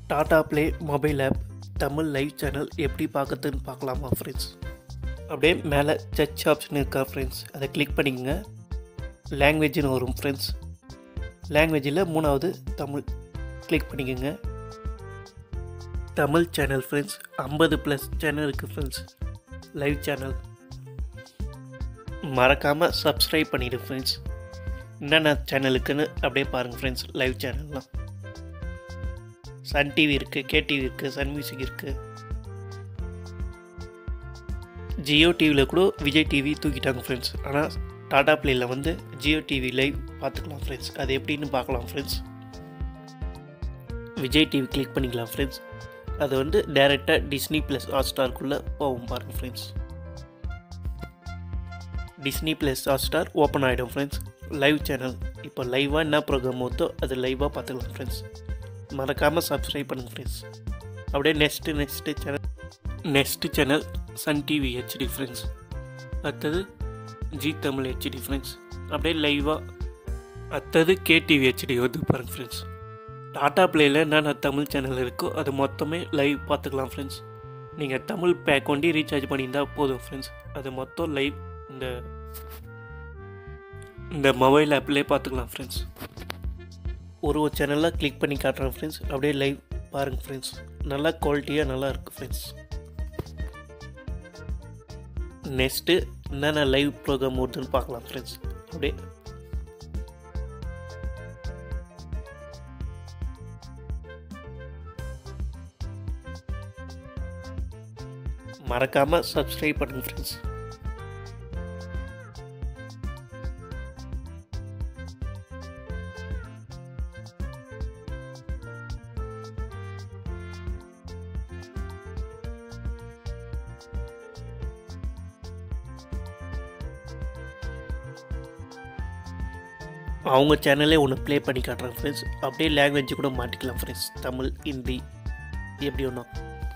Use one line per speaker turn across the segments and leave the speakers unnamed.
Tata play mobile app Tamil live channel எப்படி பார்க்கறதுன்னு பார்க்கலாமா ஃப்ரெண்ட்ஸ் அப்படியே மேலே சர்ச் ஆப்ஷன் இருக்கா ஃப்ரெண்ட்ஸ் அதை கிளிக் பண்ணிக்கங்க லாங்குவேஜ்னு வரும் ஃப்ரெண்ட்ஸ் லாங்குவேஜில் மூணாவது தமிழ் கிளிக் பண்ணிக்கோங்க தமிழ் சேனல் ஃப்ரெண்ட்ஸ் ஐம்பது ப்ளஸ் சேனல் இருக்குது ஃப்ரெண்ட்ஸ் லைவ் சேனல் மறக்காமல் சப்ஸ்கிரைப் பண்ணிவிடு ஃப்ரெண்ட்ஸ் என்னென்ன சேனலுக்குன்னு அப்படியே பாருங்கள் ஃப்ரெண்ட்ஸ் லைவ் சேனல்லாம் சன் டிவி இருக்குது கேடிவி இருக்குது சன் மியூசிக் இருக்குது ஜியோ டிவியில் கூட விஜய் டிவி தூக்கிட்டாங்க ஃப்ரெண்ட்ஸ் ஆனால் டாடா ப்ளேயில் வந்து ஜியோ டிவி லைவ் பார்த்துக்கலாம் ஃப்ரெண்ட்ஸ் அது எப்படின்னு பார்க்கலாம் ஃப்ரெண்ட்ஸ் விஜய் டிவி கிளிக் பண்ணிக்கலாம் ஃப்ரெண்ட்ஸ் அது வந்து டைரெக்டாக டிஸ்னி ப்ளஸ் ஹாட் ஸ்டார்க்குள்ளே போகும் பாருங்கள் friends Disney plus Hotstar open ஆகிடும் ஃப்ரெண்ட்ஸ் லைவ் சேனல் இப்போ லைவாக என்ன ப்ரோக்ராம் வருதோ அது லைவாக பார்த்துக்கலாம் ஃப்ரெண்ட்ஸ் மறக்காமல் சப்ஸ்கிரைப் பண்ணுங்கள் ஃப்ரெண்ட்ஸ் அப்படியே next next channel next channel Sun TV HD friends அடுத்தது ஜி தமிழ் ஹெச்டி ஃப்ரெண்ட்ஸ் அப்படியே லைவாக அடுத்தது கேடிவி ஹெச்டி வந்து பாருங்கள் ஃப்ரெண்ட்ஸ் டாடா ப்ளேயில் என்னென்ன தமிழ் சேனல் இருக்கோ அது மொத்தமே லைவ் பார்த்துக்கலாம் ஃப்ரெண்ட்ஸ் நீங்கள் தமிழ் பேக் ஒண்டி ரீசார்ஜ் பண்ணியிருந்தால் போதும் ஃப்ரெண்ட்ஸ் அது மொத்தம் லைவ் இந்த இந்த மொபைல் ஆப்லேயே பார்த்துக்கலாம் ஃப்ரெண்ட்ஸ் ஒரு ஒரு சேனலாக கிளிக் பண்ணி காட்டுறேன் ஃப்ரெண்ட்ஸ் அப்படியே லைவ் பாருங்கள் ஃப்ரெண்ட்ஸ் நல்லா குவாலிட்டியாக நல்லா இருக்குது ஃப்ரெண்ட்ஸ் நெக்ஸ்ட்டு என்னென்ன லைவ் ப்ரோக்ராம் வருதுன்னு பார்க்கலாம் ஃப்ரெண்ட்ஸ் அப்படியே மறக்காமல் சப்ஸ்கிரைப் பண்ணுங்க ஃப்ரெண்ட்ஸ் அவங்க சேனலே ஒன்று ப்ளே பண்ணி காட்டுறாங்க ஃப்ரெண்ட்ஸ் அப்படியே லாங்குவேஜ் கூட மாட்டிக்கலாம் ஃப்ரெண்ட்ஸ் தமிழ் ஹிந்தி எப்படி ஒன்றா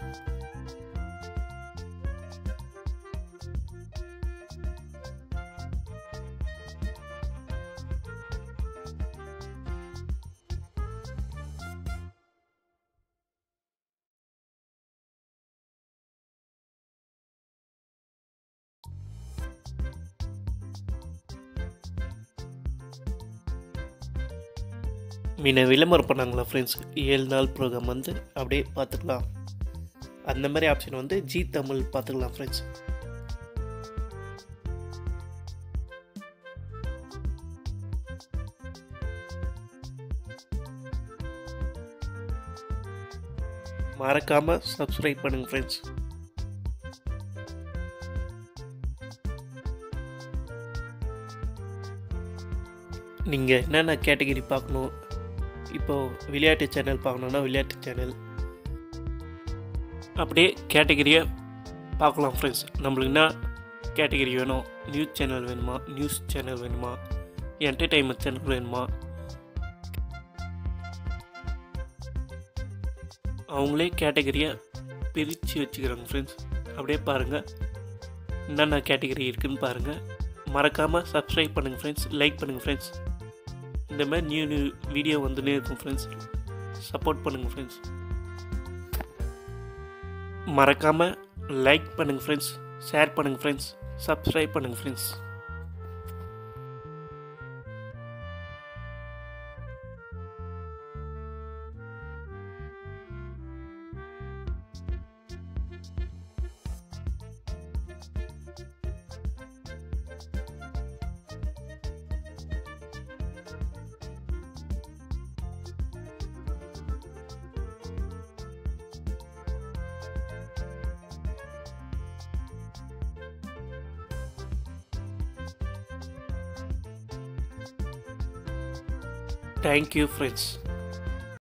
முன்ன விளம்பரம் பண்ணாங்களா ஃப்ரெண்ட்ஸ் ஏழு நாள் ப்ரோக்ராம் வந்து அப்படியே பார்த்துக்கலாம் அந்த மாதிரி ஆப்ஷன் வந்து ஜி தமிழ் பார்த்துக்கலாம் ஃப்ரெண்ட்ஸ் மறக்காமல் சப்ஸ்கிரைப் பண்ணுங்கள் ஃப்ரெண்ட்ஸ் நீங்கள் என்னென்ன கேட்டகரி பார்க்கணும் இப்போது விளையாட்டு சேனல் பார்க்கணுன்னா விளையாட்டு சேனல் அப்படியே கேட்டகரியை பார்க்கலாம் ஃப்ரெண்ட்ஸ் நம்மளுக்கு என்ன கேட்டகரி வேணும் நியூஸ் சேனல் வேணுமா நியூஸ் சேனல் வேணுமா என்டர்டெயின்மெண்ட் சேனல் வேணுமா அவங்களே கேட்டகரியை பிரித்து வச்சுக்கிறாங்க ஃப்ரெண்ட்ஸ் அப்படியே பாருங்கள் என்னென்ன கேட்டகரி இருக்குதுன்னு பாருங்கள் மறக்காமல் சப்ஸ்கிரைப் பண்ணுங்கள் ஃப்ரெண்ட்ஸ் லைக் பண்ணுங்கள் ஃப்ரெண்ட்ஸ் இந்த மாதிரி நியூ நியூ வீடியோ வந்துனே இருக்கும் ஃப்ரெண்ட்ஸ் சப்போர்ட் பண்ணுங்கள் ஃப்ரெண்ட்ஸ் மறக்காமல் லைக் பண்ணுங்கள் ஃப்ரெண்ட்ஸ் ஷேர் பண்ணுங்கள் ஃப்ரெண்ட்ஸ் சப்ஸ்கிரைப் பண்ணுங்கள் ஃப்ரெண்ட்ஸ் Thank you, friends.